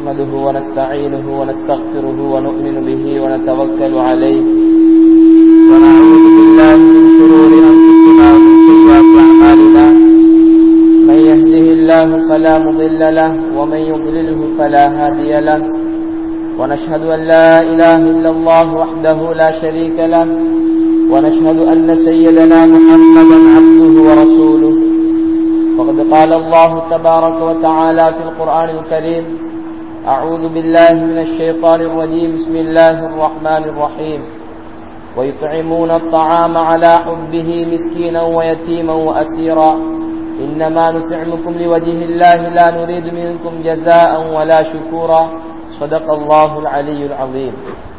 نحمده ونستعينه ونستغفره ونؤمن به ونتوكل عليه ونعوذ بالله من شرور أنفسنا ومن سيئات أعمالنا من يهده الله فلا مضل له ومن يضلله فلا هادي له ونشهد أن لا إله إلا الله وحده لا شريك له ونشهد أن سيدنا محمدا عبده ورسوله وقد قال الله تبارك وتعالى في القرآن الكريم أعوذ بالله من الشيطان الرجيم بسم الله الرحمن الرحيم ويطعمون الطعام على حبه مسكينا ويتيما وأسيرا إنما نطعمكم لوجه الله لا نريد منكم جزاء ولا شكورا صدق الله العلي العظيم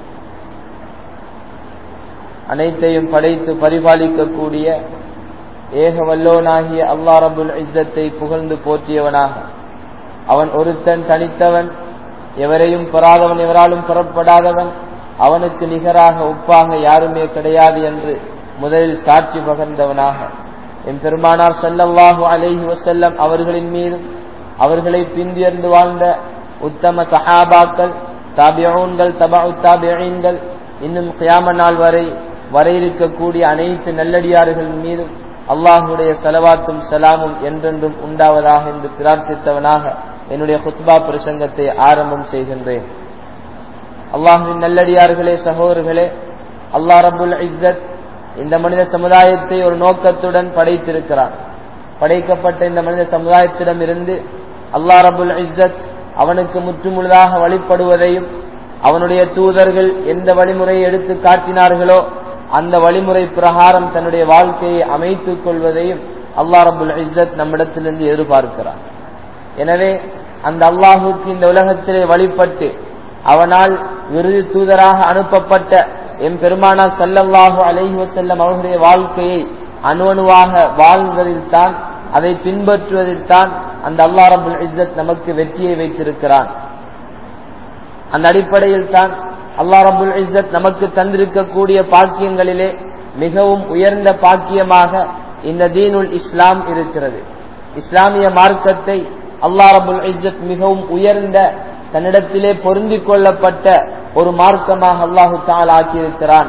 அனைத்தையும் படைத்து பரிபாலிக்கக்கூடிய ஏக வல்லோனாகிய அல்லா ரபுல் இஸ்ஸத்தை புகழ்ந்து போற்றியவனாக அவன் ஒருத்தன் தனித்தவன் எவரையும் பெறாதவன் எவராலும் பெறப்படாதவன் அவனுக்கு நிகராக ஒப்பாக யாருமே கிடையாது என்று முதலில் சாட்சி பகர்ந்தவனாக என் பெருமானார் சல்லல்லாஹு அலைஹி வசல்லம் அவர்களின் மீதும் அவர்களை பிந்தியர்ந்து வாழ்ந்த உத்தம சஹாபாக்கள் தாபியூன்கள் தபு தாபியீன்கள் இன்னும் கியாம நாள் வரை வர இருக்கக்கூடிய அனைத்து நல்லடியார்களின் மீதும் அல்லாஹுடைய செலவாத்தும் சலாமும் என்றென்றும் உண்டாவதாக என்று பிரார்த்தித்தவனாக என்னுடைய ஹுத்பா பிரசங்கத்தை ஆரம்பம் செய்கின்றேன் அல்லாஹுவின் நல்லடியார்களே சகோதரர்களே அல்லா ரபுல் இஸ்ஸத் இந்த மனித சமுதாயத்தை ஒரு நோக்கத்துடன் படைத்திருக்கிறான் படைக்கப்பட்ட இந்த மனித சமுதாயத்திடம் இருந்து அல்லா ரபுல் இஸ்ஸத் அவனுக்கு முற்றுமுழுதாக வழிபடுவதையும் அவனுடைய தூதர்கள் எந்த வழிமுறையை எடுத்து காட்டினார்களோ அந்த வழிமுறை பிரகாரம் தன்னுடைய வாழ்க்கையை அமைத்துக் கொள்வதையும் அல்லா ரபுல் இஸ்ஸத் நம்மிடத்திலிருந்து எதிர்பார்க்கிறார் எனவே அந்த அல்லாஹுக்கு இந்த உலகத்திலே வழிபட்டு அவனால் விருது தூதராக அனுப்பப்பட்ட எம் பெருமானா சல்லல்லாஹு அலைஹி வசல்லம் அவர்களுடைய வாழ்க்கையை அணுவணுவாக வாழ்வதில் தான் அதை பின்பற்றுவதில் தான் அந்த அல்லா ரபுல் இஸ்ஸத் நமக்கு வெற்றியை வைத்திருக்கிறான் அந்த அடிப்படையில் தான் அல்லா ரபுல் இஸ்ஸத் நமக்கு தந்திருக்கக்கூடிய பாக்கியங்களிலே மிகவும் உயர்ந்த பாக்கியமாக இந்த தீனுல் இஸ்லாம் இருக்கிறது இஸ்லாமிய மார்க்கத்தை அல்லா ரபுல் இஸ்ஸத் மிகவும் உயர்ந்த தன்னிடத்திலே பொருந்திக் கொள்ளப்பட்ட ஒரு மார்க்கமாக அல்லாஹு தால் ஆக்கியிருக்கிறான்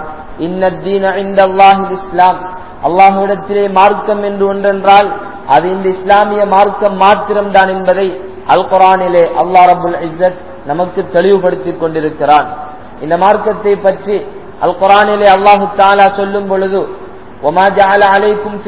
இஸ்லாம் அல்லாஹுடத்திலே மார்க்கம் என்று ஒன்றென்றால் அது இந்த இஸ்லாமிய மார்க்கம் மாத்திரம்தான் என்பதை அல் குரானிலே அல்லா ரபுல் இஸ்ஸத் நமக்கு தெளிவுபடுத்திக் கொண்டிருக்கிறான் இந்த மார்க்கத்தை பற்றி அல் குரானிலே அல்லாஹு தாலா சொல்லும் பொழுது அலைக்கும்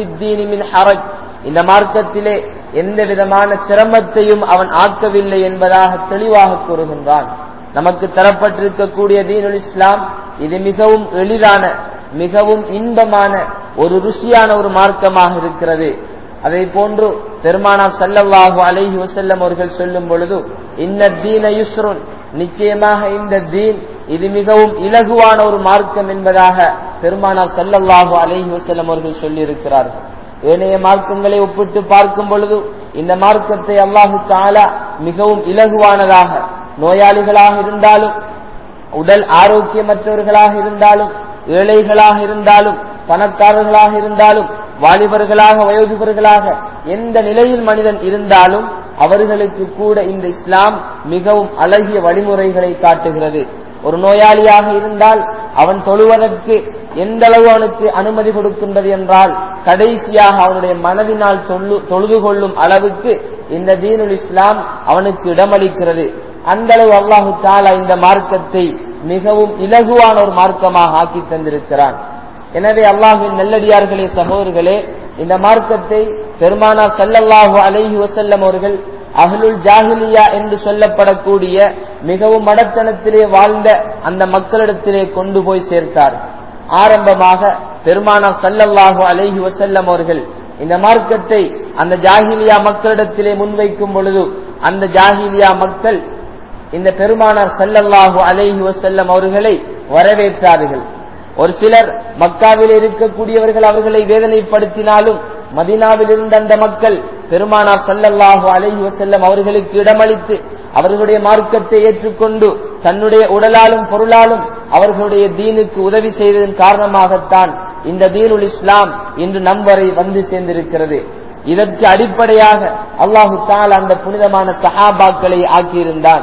இந்த மார்க்கத்திலே எந்த விதமான சிரமத்தையும் அவன் ஆக்கவில்லை என்பதாக தெளிவாக கூறுகின்றான் நமக்கு தரப்பட்டிருக்கக்கூடிய தீனுல் இஸ்லாம் இது மிகவும் எளிதான மிகவும் இன்பமான ஒரு ருசியான ஒரு மார்க்கமாக இருக்கிறது அதை போன்று பெருமானா சல்லல்லாஹு அலைஹி வசல்லம் அவர்கள் சொல்லும் பொழுது இன்ன தீன யுஸ்ருன் நிச்சயமாக இந்த தீன் இது மிகவும் இலகுவான ஒரு மார்க்கம் என்பதாக பெருமானார் சல்லல்லாஹு அலைஹி வசல்லம் அவர்கள் சொல்லியிருக்கிறார்கள் ஏனைய மார்க்கங்களை ஒப்பிட்டு பார்க்கும் பொழுது இந்த மார்க்கத்தை அல்லாஹு தாலா மிகவும் இலகுவானதாக நோயாளிகளாக இருந்தாலும் உடல் ஆரோக்கியமற்றவர்களாக இருந்தாலும் ஏழைகளாக இருந்தாலும் பணக்காரர்களாக இருந்தாலும் வாலிபர்களாக வயோதிபர்களாக எந்த நிலையில் மனிதன் இருந்தாலும் அவர்களுக்கு கூட இந்த இஸ்லாம் மிகவும் அழகிய வழிமுறைகளை காட்டுகிறது ஒரு நோயாளியாக இருந்தால் அவன் தொழுவதற்கு எந்த அளவு அவனுக்கு அனுமதி கொடுக்கின்றது என்றால் கடைசியாக அவனுடைய மனதினால் தொழுது கொள்ளும் அளவுக்கு இந்த தீனுல் இஸ்லாம் அவனுக்கு இடமளிக்கிறது அந்த அளவு அல்லாஹு தாலா இந்த மார்க்கத்தை மிகவும் இலகுவான ஒரு மார்க்கமாக ஆக்கி தந்திருக்கிறான் எனவே அல்லாஹுவின் நல்லடியார்களே சகோதரர்களே இந்த மார்க்கத்தை பெருமானா சல்லல்லாஹு அலைஹி வசல்லம் அவர்கள் அஹ்லுல் ஜாஹிலியா என்று சொல்லப்படக்கூடிய மிகவும் மடத்தனத்திலே வாழ்ந்த அந்த மக்களிடத்திலே கொண்டு போய் சேர்த்தார் ஆரம்பமாக பெருமானா சல்லல்லாஹு அலைஹி வசல்லம் அவர்கள் இந்த மார்க்கத்தை அந்த ஜாஹிலியா மக்களிடத்திலே முன்வைக்கும் பொழுது அந்த ஜாஹிலியா மக்கள் இந்த பெருமானார் சல்லல்லாஹு அலைஹி வசல்லம் அவர்களை வரவேற்றார்கள் ஒரு சிலர் மக்காவில் இருக்கக்கூடியவர்கள் அவர்களை வேதனைப்படுத்தினாலும் மதினாவில் இருந்த அந்த மக்கள் பெருமானார் சல்லல்லாஹு அலைஹி வசல்லம் அவர்களுக்கு இடமளித்து அவர்களுடைய மார்க்கத்தை ஏற்றுக்கொண்டு தன்னுடைய உடலாலும் பொருளாலும் அவர்களுடைய தீனுக்கு உதவி செய்ததன் காரணமாகத்தான் இந்த தீனுல் இஸ்லாம் இன்று நம் வரை வந்து சேர்ந்திருக்கிறது இதற்கு அடிப்படையாக அல்லாஹு தால் அந்த புனிதமான சஹாபாக்களை ஆக்கியிருந்தான்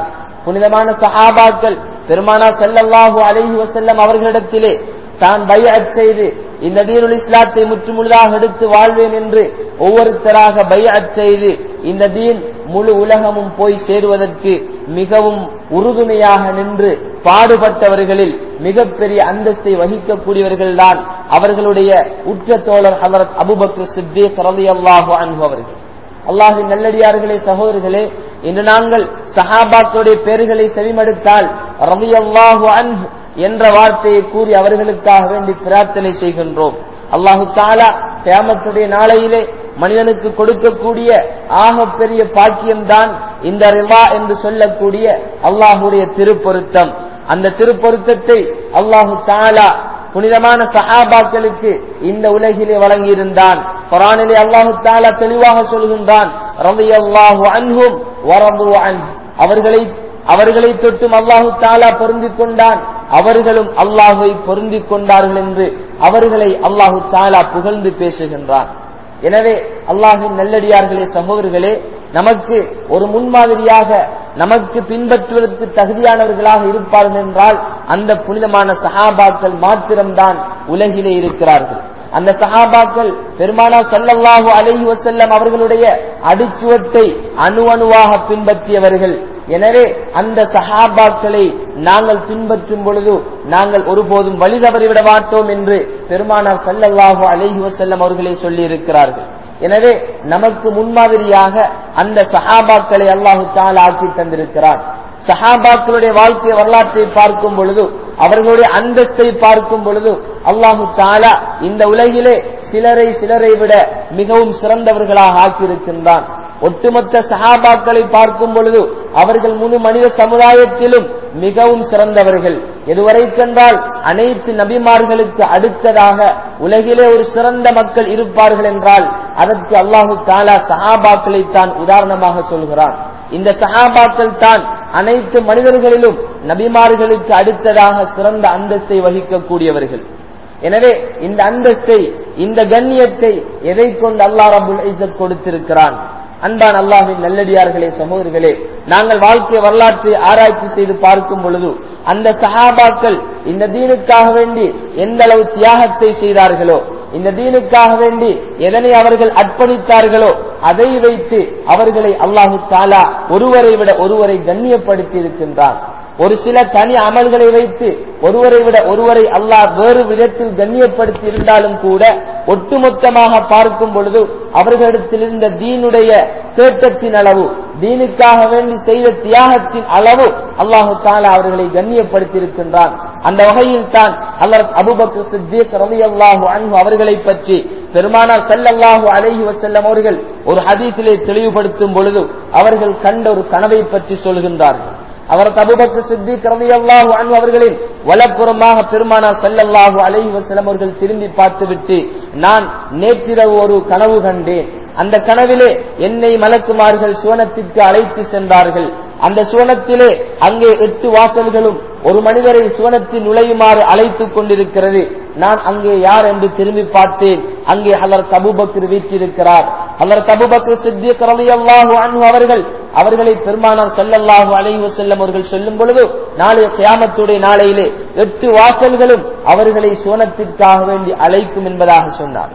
புனிதமான சஹாபாக்கள் பெருமானா ஸல்லல்லாஹு அலைஹி வஸல்லம் அவர்களிடத்திலே தான் பைஅத் செய்து இந்த தீனுல் இஸ்லாத்தை முற்றுமுழுதாக எடுத்து வாழ்வேன் என்று ஒவ்வொருத்தராக பைஅத் செய்து இந்த தீன் முழு உலகமும் போய் சேருவதற்கு மிகவும் உறுதுணையாக நின்று பாடுபட்டவர்களில் மிகப்பெரிய அந்தஸ்தை வகிக்கக்கூடியவர்கள்தான் அவர்களுடைய உற்ற தோழர் ஹலரத் அபுபக்ர் சித்தீக் ரலியல்லாஹு அன்ஹு அவர்கள் அல்லாஹின் நல்லடியார்களே சகோதரர்களே இன்று நாங்கள் சஹாபாக்களுடைய பெயர்களை செவிமடுத்தால் ரலியல்லாஹு அன்ஹு என்ற வார்த்தையை கூறி அவர்களுக்காக வேண்டி பிரார்த்தனை செய்கின்றோம் அல்லாஹு தாலா கியாமத்துடைய நாளையிலே மனிதனுக்கு கொடுக்கக்கூடிய ஆக பெரிய பாக்கியம்தான் இந்த ரிவா என்று சொல்லக்கூடிய அல்லாஹுடைய திருப்பொருத்தம் அந்த திருப்பொருத்தத்தை அல்லாஹு தாலா புனிதமான சஹாபாக்களுக்கு இந்த உலகிலே வழங்கியிருந்தான் குரானிலே அல்லாஹு தாலா தெளிவாக சொல்கின்றான் ரலியல்லாஹு அன்ஹும் வரது அன் அவர்களை அவர்களை தொட்டும் அல்லாஹு தாலா பொருந்திக் கொண்டான் அவர்களும் அல்லாஹை பொருந்திக் கொண்டார்கள் என்று அவர்களை அல்லாஹு தாலா புகழ்ந்து பேசுகின்றான் எனவே அல்லாஹின் நல்லடியார்களே சகோதரர்களே நமக்கு ஒரு முன்மாதிரியாக நமக்கு பின்பற்றுவதற்கு தகுதியானவர்களாக இருப்பார்கள் என்றால் அந்த புனிதமான சஹாபாக்கள் மாத்திரம்தான் உலகிலே இருக்கிறார்கள் அந்த சஹாபாக்கள் பெருமானா சல்லல்லாஹு அலைஹி வசல்லம் அவர்களுடைய அடிச்சுவத்தை அணு அணுவாக பின்பற்றியவர்கள் எனவே அந்த சஹாபாக்களை நாங்கள் பின்பற்றும் பொழுது நாங்கள் ஒருபோதும் வழி தவறிவிட மாட்டோம் என்று பெருமானார் சல்லல்லாஹு அலைஹி வசல்லம் அவர்களே சொல்லி இருக்கிறார்கள் எனவே நமக்கு முன்மாதிரியாக அந்த சஹாபாக்களை அல்லாஹு தால் ஆக்கி தந்திருக்கிறார் சஹாபாக்களுடைய வாழ்க்கை வரலாற்றை பார்க்கும் பொழுது அவர்களுடைய அந்தஸ்தை பார்க்கும் பொழுது அல்லாஹு தாலா இந்த உலகிலே சிலரை சிலரை விட மிகவும் சிறந்தவர்களாக ஆக்கியிருக்கின்றான் ஒட்டுமொத்த சஹாபாக்களை பார்க்கும் பொழுது அவர்கள் முழு மனித சமுதாயத்திலும் மிகவும் சிறந்தவர்கள் எதுவரைக்கென்றால் அனைத்து நபிமார்களுக்கு அடுத்ததாக உலகிலே ஒரு சிறந்த மக்கள் இருப்பார்கள் என்றால் அதற்கு அல்லாஹு தாலா சஹாபாக்களை தான் உதாரணமாக சொல்கிறான் இந்த சஹாபாக்கள் தான் அனைத்து மனிதர்களிலும் நபிமார்களுக்கு அடுத்ததாக சிறந்த அந்தஸ்தை வகிக்கக்கூடியவர்கள் எனவே இந்த அந்தஸ்தை இந்த கண்ணியத்தை எதை கொண்டு அல்லாஹ் ரபுல் இசத் கொடுத்திருக்கிறான் அன்பான் அல்லாஹின் நல்லடியார்களே சகோதரர்களே நாங்கள் வாழ்க்கை வரலாற்றை ஆராய்ச்சி செய்து பார்க்கும் பொழுது அந்த சஹாபாக்கள் இந்த தீனுக்காக வேண்டி எந்த அளவு தியாகத்தை செய்தார்களோ இந்த தீனுக்காக வேண்டி எதனை அவர்கள் அர்ப்பணித்தார்களோ அதை வைத்து அவர்களை அல்லாஹு தாலா ஒருவரை விட ஒருவரை கண்ணியப்படுத்தி இருக்கின்றான் ஒரு சில தனி அமல்களை வைத்து ஒருவரை விட ஒருவரை அல்லாஹ் வேறு விதத்தில் கண்ணியப்படுத்தி இருந்தாலும் கூட ஒட்டுமொத்தமாக பார்க்கும் பொழுது அவர்களிடத்தில் இருந்த தீனுடைய தேட்டத்தின் அளவு தீனுக்காக வேண்டி செய்த தியாகத்தின் அளவு அல்லாஹு தாலா அவர்களை கண்ணியப்படுத்தி இருக்கின்றான் அந்த வகையில் தான் அல்லர் அபுபக் சித்திக் ரவி அல்லாஹு அன்பு அவர்களை பற்றி பெருமானார் செல்லல்லாஹு அலைஹி வசல்லம் அவர்கள் ஒரு ஹதீஸிலே தெளிவுபடுத்தும் பொழுது அவர்கள் கண்ட ஒரு கனவை பற்றி சொல்கின்றார்கள் அவர் அபுபக்கு சித்திக் ரலியல்லாஹு அன்ஹு அவர்களின் வலப்புறமாக பெருமானா ஸல்லல்லாஹு அலைஹி வஸல்லம் அவர்கள் திரும்பி பார்த்துவிட்டு நான் நேற்றிரவு ஒரு கனவு கண்டேன் அந்த கனவிலே என்னை மலக்குமார்கள் சுவனத்திற்கு அழைத்து சென்றார்கள் அந்த சுவனத்திலே அங்கே எட்டு வாசல்களும் ஒரு மனிதரை சுவனத்தில் நுழையுமாறு அழைத்துக் கொண்டிருக்கிறது நான் அங்கே யார் என்று திரும்பி பார்த்தேன் அங்கே ஹலர் தபுபக்ர் வீற்றிருக்கிறார் ஹலர் தபுபக்ர் சித்திக் ரலியல்லாஹு அன்ஹு அவர்கள் அவர்களை பெருமானார் ஸல்லல்லாஹு அலைஹி வஸல்லம் அவர்கள் சொல்லும் பொழுது நாளைய கியாமத்துடைய நாளையிலே எட்டு வாசல்களும் அவர்களை சுவனத்திற்காக வேண்டி அழைக்கும் என்பதாக சொன்னார்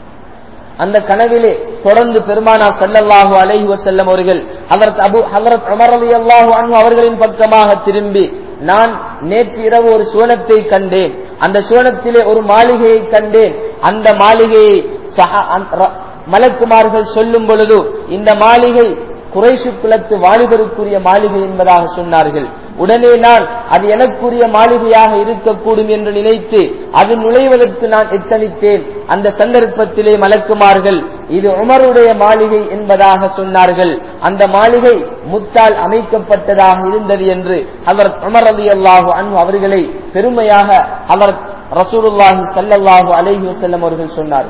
அந்த கனவிலே தொடர்ந்து பெருமானா சல்லல்லாஹு அலைஹி வஸல்லம் அவர்கள் ஹதரத் அபு ஹதரத் உமர் ரலியல்லாஹு அன்ஹு அவர்களின் பக்கமாக திரும்பி நான் நேற்று இரவு ஒரு சுவனத்தை கண்டேன் அந்த சுவனத்திலே ஒரு மாளிகையை கண்டேன் அந்த மாளிகையை சஹா மலக்குமார்கள் சொல்லும் பொழுது இந்த மாளிகை குறைசு குலத்து வாலிபருக்குரிய மாளிகை என்பதாக சொன்னார்கள் உடனே நான் அது எனக்குரிய மாளிகையாக இருக்கக்கூடும் என்று நினைத்து அது நுழைவதற்கு நான் எத்தனித்தேன் அந்த சந்தர்ப்பத்திலே மலக்குமார்கள் இது உமருடைய மாளிகை என்பதாக சொன்னார்கள் அந்த மாளிகை முத்தால் அமைக்கப்பட்டதாக இருந்தது என்று அவர் உமர் அலி அல்லாஹு அன்பு அவர்களை பெருமையாக அவர் ரசூலுல்லாஹி சல்லல்லாஹு அலைஹி வஸல்லம் அவர்கள் சொன்னார்கள்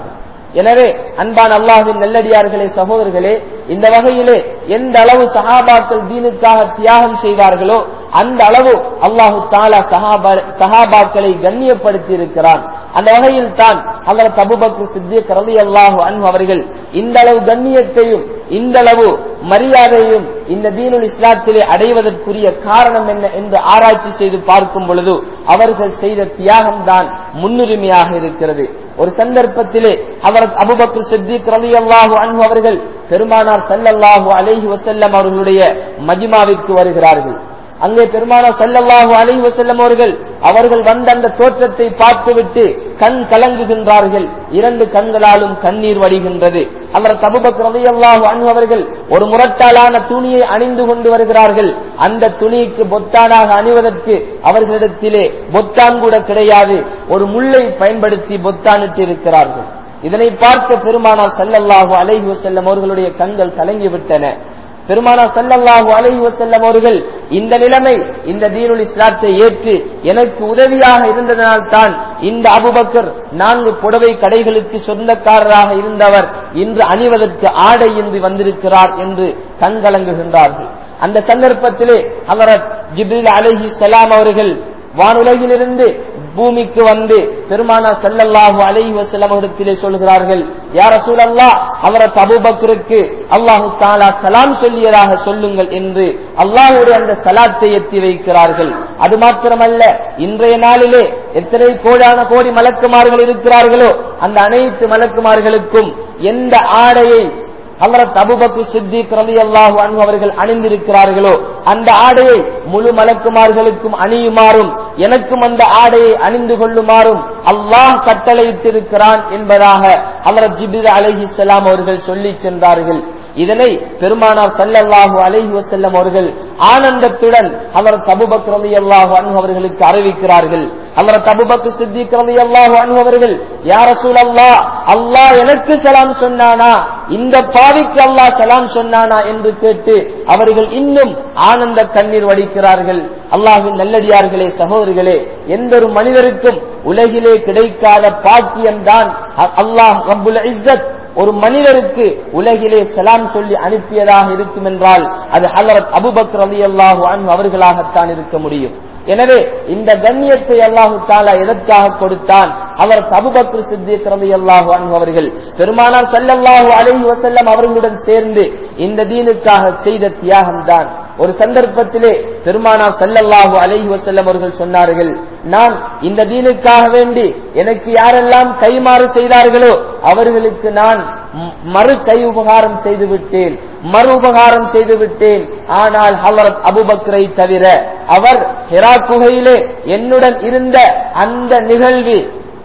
எனவே அன்பான் அல்லாஹ்வின் நல்லடியார்களே சகோதரர்களே இந்த வகையிலே எந்த அளவு சஹாபாக்கள் தீனுக்காக தியாகம் செய்தார்களோ அந்த அளவு அல்லாஹு தாலா சஹாபா சஹாபாக்களை கண்ணியப்படுத்தி இருக்கிறான் அந்த வகையில் தான் அவர் தபுபக்ரு சித்திக் ரலி அல்லாஹு அன்பு அவர்கள் இந்த அளவு கண்ணியத்தையும் இந்த அளவு மரியாதையும் இந்த தீனுல் இஸ்லாத்திலே அடைவதற்குரிய காரணம் என்ன என்று ஆராய்ச்சி செய்து பார்க்கும் பொழுது அவர்கள் செய்த தியாகம் தான் முன்னுரிமையாக இருக்கிறது ஒரு சந்தர்ப்பத்திலே அவர் அபுபக்ரு சித்திக் ரலி அல்லாஹு அன்பு அவர்கள் பெருமானார் சல்லல்லாஹு அலைஹி வசல்லம் அவர்களுடைய மஜிமாவிற்கு வருகிறார்கள் அங்கே பெருமானா சல்லல்லாஹு அலைஹி வஸல்லம் அவர்கள் அவர்கள் வந்த அந்த தோற்றத்தை பார்த்துவிட்டு கண் கலங்குகின்றார்கள் இரண்டு கண்களாலும் கண்ணீர் வடிகின்றது அவர் தபுபக் ரலியல்லாஹு அன்ஹு அவர்கள் ஒரு முரட்டாலான துணியை அணிந்து கொண்டு வருகிறார்கள் அந்த துணிக்கு பொத்தானாக அணிவதற்கு அவர்களிடத்திலே பொத்தான் கூட கிடையாது ஒரு முள்ளை பயன்படுத்தி பொத்தானிட்டு இருக்கிறார்கள் இதனை பார்த்த பெருமானா சல்லல்லாஹு அலைஹி வஸல்லம் அவர்களுடைய கண்கள் கலங்கிவிட்டன பெருமானா சல்லல்லாஹு அலைஹி வஸல்லம் அவர்கள் இந்த நிலைமை இந்த தீனுல் இஸ்லாத்தை ஏற்று எனக்கு உதவியாக இருந்ததனால் தான் இந்த அபுபக்கர் நான்கு புடவை கடைகளுக்கு சொந்தக்காரராக இருந்தவர் இன்று அணிவதற்கு ஆடை இன்றி வந்திருக்கிறார் என்று கண்கலங்குகின்றார்கள் அந்த சந்தர்ப்பத்திலே அவர் ஜிப்ரில் அலைஹி சலாம் அவர்கள் வானுலகிலிருந்து பூமிக்கு வந்து பெருமானா சல்லல்லாஹு அலைஹி வஸல்லம் இடத்திலே சொல்கிறார்கள் யார் ரசூலல்லாஹ் அவரது அபூபக்கருக்கு அல்லாஹு தாலா சலாம் சொல்லியதாக சொல்லுங்கள் என்று அல்லாஹ்வுடைய அந்த சலாத்தை எத்தி வைக்கிறார்கள் அது மாத்திரமல்ல இன்றைய நாளிலே எத்தனை கோடான கோடி மலக்குமார்கள் இருக்கிறார்களோ அந்த அனைத்து மலக்குமார்களுக்கும் எந்த ஆடையை ஹலரத் அபுபக்கு சித்திக் ரலி அல்லாஹு அன்பு அவர்கள் அணிந்திருக்கிறார்களோ அந்த ஆடையை முழு மலக்குமார்களுக்கும் அணியுமாறும் எனக்கும் அந்த ஆடையை அணிந்து கொள்ளுமாறும் அல்லாஹ் கட்டளையிட்டிருக்கிறான் என்பதாக ஹலரத் ஜிபிர் அலஹி அவர்கள் சொல்லி சென்றார்கள் இதனை பெருமானார் சல்லல்லாஹு அலைஹி வசல்லம் அவர்கள் ஆனந்தத்துடன் அவர் தபுபக் ரலி அல்லாஹு அன்பு அவர்களுக்கு அறிவிக்கிறார்கள் அவர் தபுபக்கு சித்திக் ரலி அல்லாஹு அன்பு அவர்கள் யார சூழல்லா அல்லாஹ் எனக்கு சலாம் சொன்னானா இந்த பாவிக்கு அல்லாஹ் சலாம் சொன்னானா என்று கேட்டு அவர்கள் இன்னும் ஆனந்த கண்ணீர் வடிக்கிறார்கள் அல்லாஹின் நல்லடியார்களே சகோதரிகளே எந்த ஒரு மனிதருக்கும் உலகிலே கிடைக்காத பாக்கியம்தான் அல்லாஹ் ரப்புல் இஸ்ஸத் ஒரு மனிதருக்கு உலகிலே சலாம் சொல்லி அனுப்பியதாக இருக்கும் என்றால் அது ஹலரத் அபுபக்ர் அலி அல்லாஹு அன்பு அவர்களாகத்தான் இருக்க முடியும் எனவே இந்த கண்ணியத்தை அல்லாஹு தாலா எதற்காக கொடுத்தான் அவர் அபுபக்ரு சித்திக் ரவி அல்லாஹு அன்பு அவர்கள் பெருமானார் சல்லல்லாஹு அலைஹி வசல்லம் அவர்களுடன் சேர்ந்து இந்த தீனுக்காக செய்த தியாகம் தான் ஒரு சந்தர்ப்பத்திலே பெருமானார் சல்லல்லாஹு அலைஹி வசல்லம் அவர்கள் சொன்னார்கள் நான் இந்த தீனுக்காக வேண்டி எனக்கு யாரெல்லாம் கைமாறு செய்தார்களோ அவர்களுக்கு நான் மறு கை உபகாரம் செய்து விட்டேன் மறு உபகாரம் செய்து விட்டேன் ஆனால் ஹலரத் அபுபக்ரை தவிர அவர் ஹெரா குகையிலே என்னுடன் இருந்த அந்த நிகழ்வு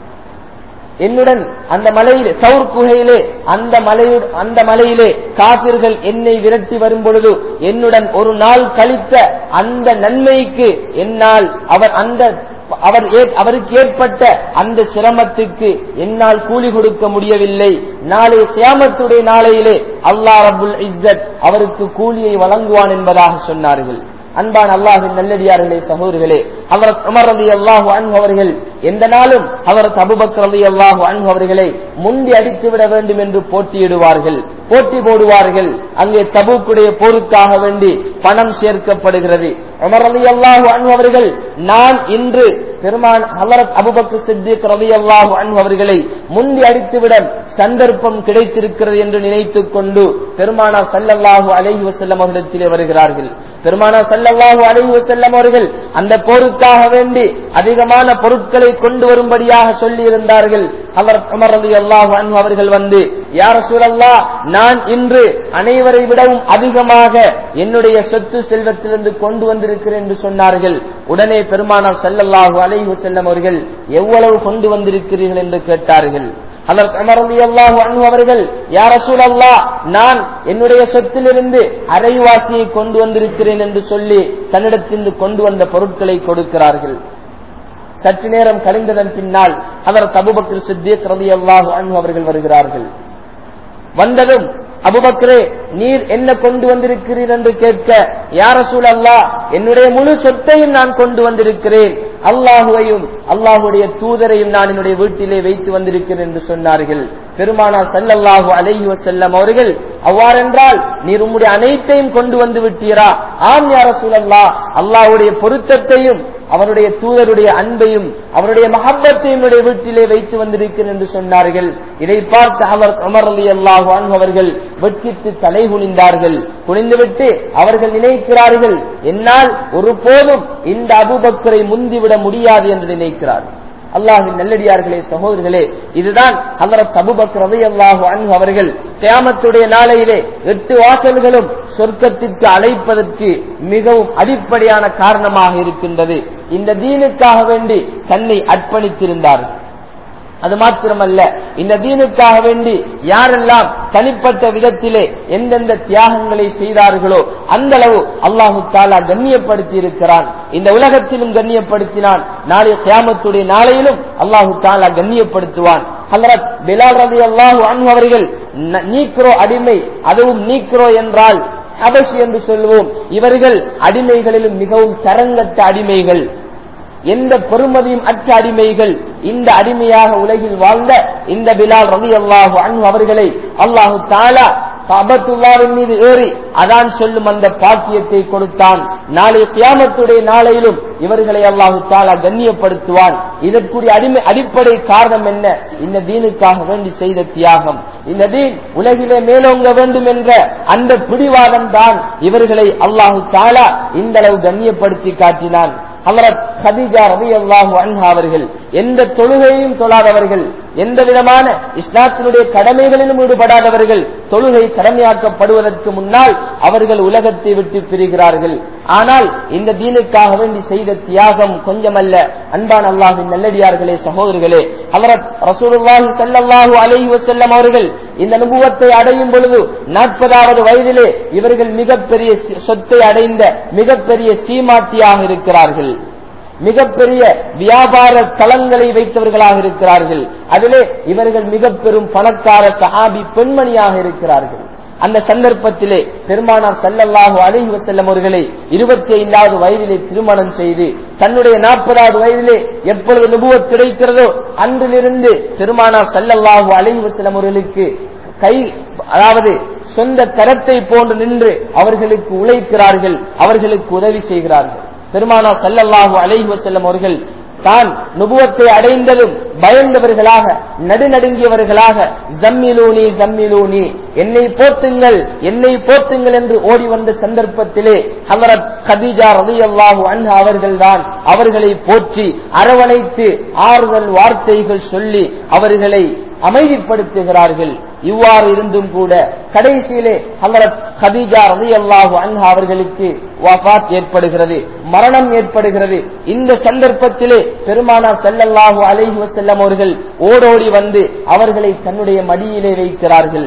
என்னுடன் அந்த மலையிலே சவுர் குகையிலே அந்த மலையு அந்த மலையிலே காபிர்கள் என்னை விரட்டி வரும் பொழுது என்னுடன் ஒரு நாள் கழித்த அந்த நன்மைக்கு என்னால் அவர் அந்த அவர் அவருக்கு ஏற்பட்ட அந்த சிரமத்துக்கு என்னால் கூலி கொடுக்க முடியவில்லை நாளை கியாமத்துடைய நாளையிலே அல்லா ரபுல் இஸ்ஸத் அவருக்கு கூலியை வழங்குவான் என்பதாக சொன்னார்கள் அன்பான் அல்லாஹின் நல்லடியார்களே சகோதரர்களே அவர் உமர் அலி அல்லாஹு அன்பு அவர்கள் எந்த நாளும் அவர் அபுபக்கர் அலி அல்லாஹு அன்பு அவர்களை முந்தி அடித்து விட வேண்டும் என்று போட்டியிடுவார்கள் போட்டி போடுவார்கள் அங்கே தபுக்குடைய போருக்காக வேண்டி பணம் சேர்க்கப்படுகிறது உமர் அலி அல்லாஹு அன்பு அவர்கள் நான் இன்று பெருமான் ஹலரத் அபுபக்கு சித்திக் ரவி அல்லாஹு அன்பு அவர்களை முந்தி அடித்துவிட சந்தர்ப்பம் கிடைத்திருக்கிறது என்று நினைத்துக் கொண்டு பெருமானார் சல்லல்லாஹு அலைஹி வசல்லம் அவர்களிடத்திலே வருகிறார்கள் பெருமானார் சல்லல்லாஹு அலைஹி வசல்லம் அவர்கள் அந்த போருக்காக வேண்டி அதிகமான பொருட்களை கொண்டு வரும்படியாக சொல்லி இருந்தார்கள் அவர் உமர் அலி அல்லாஹு அன்பு அவர்கள் வந்து யார சூழல்லா நான் இன்று அனைவரை விடவும் அதிகமாக என்னுடைய சொத்து செல்வத்திலிருந்து கொண்டு வந்திருக்கிறேன் என்று சொன்னார்கள் உடனே பெருமானார் செல்லல்லாஹு அலைஹு செல்லம் அவர்கள் எவ்வளவு கொண்டு வந்திருக்கிறீர்கள் என்று கேட்டார்கள் அதற்கு அமர் அலி அல்லாஹு அன்பு அவர்கள் யார சூழல்லா நான் என்னுடைய சொத்திலிருந்து அரைவாசியை கொண்டு வந்திருக்கிறேன் என்று சொல்லி தன்னிடத்திலிருந்து கொண்டு வந்த பொருட்களை கொடுக்கிறார்கள் சற்று நேரம் கழிந்ததன் பின்னால் அவர் அபுபக்கர் சித்திக் ரதி அல்லாஹு அன்பு அவர்கள் வருகிறார்கள் வந்ததும் அபுபக்கரே நீர் என்ன கொண்டு வந்திருக்கிறீர் என்று கேட்க யார சூழல்லா என்னுடைய முழு சொத்தையும் நான் கொண்டு வந்திருக்கிறேன் அல்லாஹுவையும் அல்லாஹுடைய தூதரையும் நான் என்னுடைய வீட்டிலே வைத்து வந்திருக்கிறேன் என்று சொன்னார்கள் பெருமானார் ஸல்லல்லாஹு அலைஹி வஸல்லம் அவர்கள் அவ்வாறென்றால் நீர் உம்முடைய அனைத்தையும் கொண்டு வந்து விட்டீரா ஆம் யா ரசூலல்லாஹ் அல்லாஹ்வுடைய பொருத்தத்தையும் அவருடைய தூதருடைய அன்பையும் அவருடைய மஹப்பத்தையும் என்னுடைய வீட்டிலே வைத்து வந்திருக்கிறேன் என்று சொன்னார்கள் இதை பார்த்து அவர் உமர் அலி அல்லாஹு அவர்கள் வெட்கித்து தலை குனிந்தார்கள் குனிந்துவிட்டு அவர்கள் நினைக்கிறார்கள் என்னால் ஒருபோதும் இந்த அபுபக்கரை முந்திவிட முடியாது என்று நினைக்கிறார்கள் அல்லாஹின் நல்லடியார்களே சகோதரர்களே இதுதான் ஹலரத் அபுபக்கர் ரலியல்லாஹு அன்ஹு அவர்கள் கியாமத்துடைய நாளையிலே எட்டு வாசல்களும் சொர்க்கத்திற்கு அழைப்பதற்கு மிகவும் அடிப்படையான காரணமாக இருக்கின்றது இந்த தீனுக்காக வேண்டி தன்னை அர்ப்பணித்திருந்தார்கள் அது மாத்திரமல்ல இந்த தீனுக்காக வேண்டி யாரெல்லாம் தனிப்பட்ட விதத்திலே எந்தெந்த தியாகங்களை செய்தார்களோ அந்த அளவு அல்லாஹு தாலா கண்ணியப்படுத்தி இருக்கிறான் இந்த உலகத்திலும் கண்ணியப்படுத்தினான் நாளைய கியாமத்துடைய நாளையிலும் அல்லாஹு தாலா கண்ணியப்படுத்துவான் ஹலரத் பிலால் ரதி அல்லாஹு அன்ஹு அவர்கள் ந- நீக்ரோ அடிமை அதுவும் நீக்ரோ என்றால் ஹபஷ் என்று சொல்வோம் இவர்கள் அடிமைகளிலும் மிகவும் தரங்கட்ட அடிமைகள் எந்த பெருமதியும் அற்ற அடிமைகள் இந்த அடிமையாக உலகில் வாழ்ந்த இந்த பிலால் ரவி அல்லாஹு அன்ஹு அவர்களை அல்லாஹு தாலா கபத்துல்லாவின் மீது ஏறி அதான் சொல்லும் அந்த பாக்கியத்தை கொடுத்தான் நாளை கியாமத்துடைய நாளையிலும் இவர்களை அல்லாஹு தாலா கண்ணியப்படுத்துவான் இதற்குரிய அடிமை அடிப்படை காரணம் என்ன இந்த தீனுக்காக வேண்டி செய்த தியாகம் இந்த தீன் உலகிலே மேலோங்க வேண்டும் என்ற அந்த பிடிவாதம் தான் இவர்களை அல்லாஹு தாலா இந்த அளவு கண்ணியப்படுத்தி காட்டினான் ஹலரத் ஹதீஜா ரலியல்லாஹு அன்ஹா அவர்கள் எந்த தொழுகையும் தொழாதவர்கள் எந்த விதமான இஸ்லாத்தினுடைய கடமைகளிலும் ஈடுபடாதவர்கள் தொழுகை கடமையாக்கப்படுவதற்கு முன்னால் அவர்கள் உலகத்தை விட்டு பிரிகிறார்கள் ஆனால் இந்த தீனுக்காக வேண்டி செய்த தியாகம் கொஞ்சமல்ல அன்பான் அல்லாஹின் நல்லடியார்களே சகோதரர்களே ஹலரத் ரசூலுல்லாஹி ஸல்லல்லாஹு அலைஹி வஸல்லம் அவர்கள் இந்த நுபுவத்தை அடையும் பொழுது நாற்பதாவது வயதிலே இவர்கள் மிகப்பெரிய சி- சொத்தை அடைந்த மிகப்பெரிய சீமாட்டியாக இருக்கிறார்கள் மிகப்பெரிய வியாபார தளங்களை வைத்தவர்களாக இருக்கிறார்கள் அதிலே இவர்கள் மிக பெரும் பணக்கார சஹாபி பெண்மணியாக இருக்கிறார்கள் அந்த சந்தர்ப்பத்திலே பெருமானார் ஸல்லல்லாஹு அலைஹி வஸல்லம் அவர்களை இருபத்தி ஐந்தாவது வயதிலே திருமணம் செய்து தன்னுடைய நாற்பதாவது வயதிலே எப்பொழுது நுபுவத் கிடைக்கிறதோ அன்றிலிருந்து பெருமானார் ஸல்லல்லாஹு அலைஹி வஸல்லம் அவர்களுக்கு கை அதாவது சொந்த கரத்தை போன்று நின்று அவர்களுக்கு உழைக்கிறார்கள் அவர்களுக்கு உதவி செய்கிறார்கள் பெருமானா ஸல்லல்லாஹு அலைஹி வஸல்லம் அவர்கள் தான் நுபுவத்தை அடைந்ததும் பயந்தவர்களாக நடுநடுங்கியவர்களாக ஜம்மிலூனி ஜம்மிலூனி என்னை போத்துங்கள் என்னை போத்துங்கள் என்று ஓடி வந்த சந்தர்ப்பத்திலே ஹலரத் கதீஜா ரலியல்லாஹு அன்ஹா அவர்கள்தான் அவர்களை போற்றி அரவணைத்து ஆறுதல் வார்த்தைகள் சொல்லி அவர்களை அமைதிப்படுத்துகிறார்கள் இவ்வாறு இருந்தும் கூட கடைசியிலே ஹலரத் ஹதீஜா ரலியல்லாஹு அன்ஹா அவர்களுக்கு வஃபாத் ஏற்படுகிறது மரணம் ஏற்படுகிறது இந்த சந்தர்ப்பத்திலே பெருமானார் ஸல்லல்லாஹு அலைஹி வஸல்லம் அவர்கள் ஓடோடி வந்து அவர்களை தன்னுடைய மடியிலே வைக்கிறார்கள்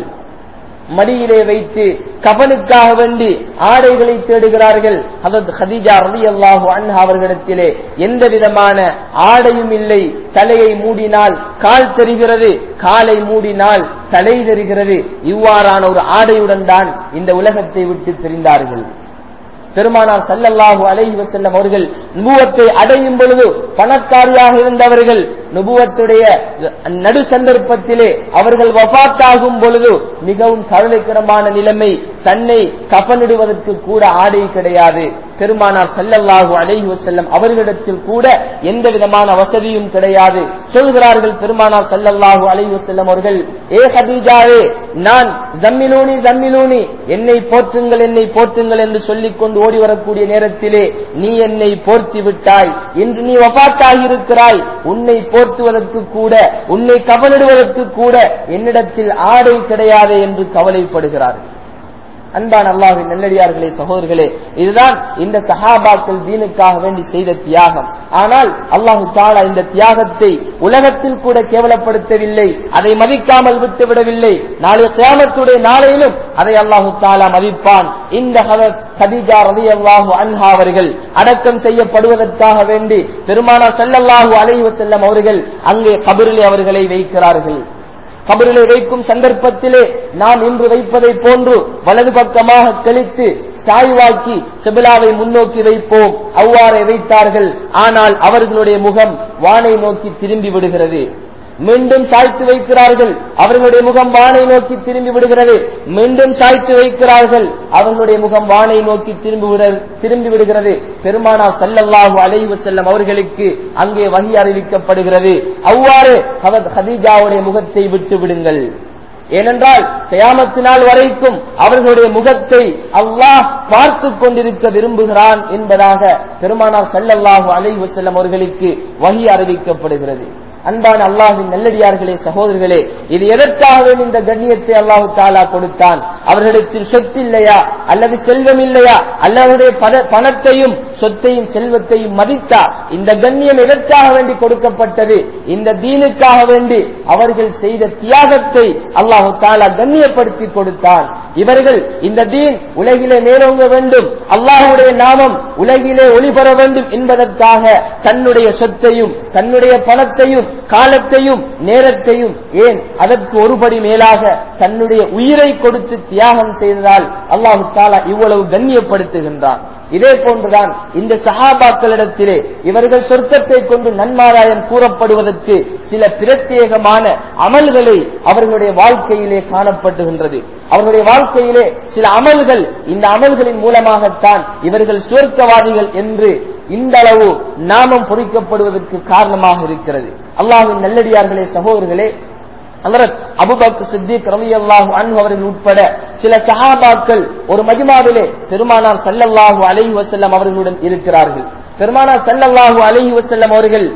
மடியிலே வைத்து கபனுக்காக வேண்டி ஆடைகளை தேடுகிறார்கள் அதற்கு ஹதீஜா ரலியல்லாஹு அன்ஹா அவர்களிடத்திலே எந்த விதமான ஆடையும் இல்லை தலையை மூடினால் கால் தெரிகிறது காலை மூடினால் தலை தெரிகிறது இவ்வாறான ஒரு ஆடையுடன் தான் இந்த உலகத்தை விட்டு பிரிந்தார்கள் பெருமானார் ஸல்லல்லாஹு அலைஹி வஸல்லம் அவர்கள் நுபுவத்தை அடையும் பொழுது பணக்காரியாக இருந்தவர்கள் நுபுவத்துடைய நடு சந்தர்ப்பத்திலே அவர்கள் வஃபாத்தாகும் பொழுது மிகவும் கவலைக்கிடமான நிலைமை தன்னை கபனிடுவதற்கு கூட ஆடை கிடையாது பெருமானார் ஸல்லல்லாஹு அலைஹி வஸல்லம் அவர்களிடத்தில் கூட எந்த விதமான வசதியும் கிடையாது சொல்கிறார்கள் பெருமானார் ஸல்லல்லாஹு அலைஹி வஸல்லம் அவர்கள் ஏ ஹதீஜாவே நான் ஜம்மிலூனி ஜம்மிலூனி என்னை போற்றுங்கள் என்னை போற்றுங்கள் என்று சொல்லிக் கொண்டு ஓடி வரக்கூடிய நேரத்திலே நீ என்னை போர்த்தி விட்டாய் இன்று நீ வபாத்தாகி இருக்கிறாய் உன்னை போர்த்துவதற்கு கூட உன்னை கவனிடுவதற்கு கூட என்னிடத்தில் ஆடை கிடையாது என்று கவலைப்படுகிறார்கள் அன்பான் அல்லாஹின் நல்லடியார்களே சகோதரர்களே இதுதான் இந்த சஹாபாக்கள் தீனுக்காக வேண்டி செய்த தியாகம் ஆனால் அல்லாஹு தாலா இந்த தியாகத்தை உலகத்தில் கூட கேவலப்படுத்தவில்லை அதை மதிக்காமல் விட்டுவிடவில்லை நாளைய கியாமத்துடைய நாளையிலும் அதை அல்லாஹு தாலா மதிப்பான் இந்த ஹதரத் கதீஜா ரலியல்லாஹு அன்ஹா அவர்கள் அடக்கம் செய்யப்படுவதற்காக வேண்டி பெருமானா ஸல்லல்லாஹு அலைஹி வஸல்லம் அவர்கள் அங்கே கபரிலே அவர்களை வைக்கிறார்கள் கபரிலே வைக்கும் சந்தர்ப்பத்திலே நாம் இன்று வைப்பதை போன்று வலது பக்கமாக கழித்து சாய்வாக்கி கிபிலாவை முன்னோக்கி வைப்போம் அவ்வாறே வைத்தார்கள் ஆனால் அவர்களுடைய முகம் வானை நோக்கி திரும்பி விடுகிறது மீண்டும் சாய்த்து வைக்கிறார்கள் அவர்களுடைய முகம் வானை நோக்கி திரும்பி விடுகிறது மீண்டும் சாய்த்து வைக்கிறார்கள் அவர்களுடைய முகம் வானை நோக்கி திரும்பி விட திரும்பி விடுகிறது பெருமானா சல்லல்லாஹு அலைஹி செல்லம் அவர்களுக்கு அங்கே வகி அறிவிக்கப்படுகிறது அவ்வாறு அவர் ஹதீஜாவுடைய முகத்தை விட்டு விடுங்கள் ஏனென்றால் கயாமத்து நாள் வரைக்கும் அவர்களுடைய முகத்தை அல்லாஹ் பார்த்து கொண்டிருக்க விரும்புகிறான் என்பதாக பெருமானார் சல்லல்லாஹு அலைஹி வஸல்லம் அவர்களுக்கு வகி அறிவிக்கப்படுகிறது அன்பான அல்லாஹின் நல்லடியார்களே சகோதரர்களே இது எதற்காக இந்த கண்ணியத்தை அல்லாஹு தாலா கொடுத்தான் அவர்களிடத்தில் சொத்து இல்லையா அல்லது செல்வம் இல்லையா அல்லவருடைய பணத்தையும் சொத்தையும் செல்வத்தையும் மதித்தா இந்த கண்ணியம் எதற்காக வேண்டி கொடுக்கப்பட்டது இந்த தீனுக்காக வேண்டி அவர்கள் செய்த தியாகத்தை அல்லாஹு தாலா கண்ணியப்படுத்தி கொடுத்தான் இவர்கள் இந்த தீன் உலகிலே மேலோங்க வேண்டும் அல்லாஹுடைய நாமம் உலகிலே ஒளிபெற வேண்டும் என்பதற்காக தன்னுடைய சொத்தையும் தன்னுடைய பணத்தையும் காலத்தையும் நேரத்தையும் ஏன் அதற்கு ஒருபடி மேலாக தன்னுடைய உயிரை கொடுத்து தியாகம் செய்ததால் அல்லாஹு தாலா இவ்வளவு கண்ணியப்படுத்துகின்றான் இதே போன்றுதான் இந்த சஹாபாக்களிடத்திலே இவர்கள் சொர்க்கத்தை கொண்டு நன்மாராயம் கூறப்படுவதற்கு சில பிரத்யேகமான அமல்களை அவர்களுடைய வாழ்க்கையிலே காணப்பட்டுகின்றது அவர்களுடைய வாழ்க்கையிலே சில அமல்கள் இந்த அமல்களின் மூலமாகத்தான் இவர்கள் சுவர்க்கவாதிகள் என்று இந்த அளவு நாமம் பொறிக்கப்படுவதற்கு காரணமாக இருக்கிறது அல்லாஹின் நல்லடியார்களே சகோதரர்களே ஹலரத் அபுபக் சித்திக் ரவி அல்லாஹு அன்பு அவர்கள் உட்பட சில சஹாபாக்கள் ஒரு மஜிமாவிலே பெருமானார் சல்லல்லாஹு அலைஹி வசல்லம் அவர்களுடன் இருக்கிறார்கள் பெருமானார் சல்லல்லாஹு அலைஹி வசல்லம் அவர்கள்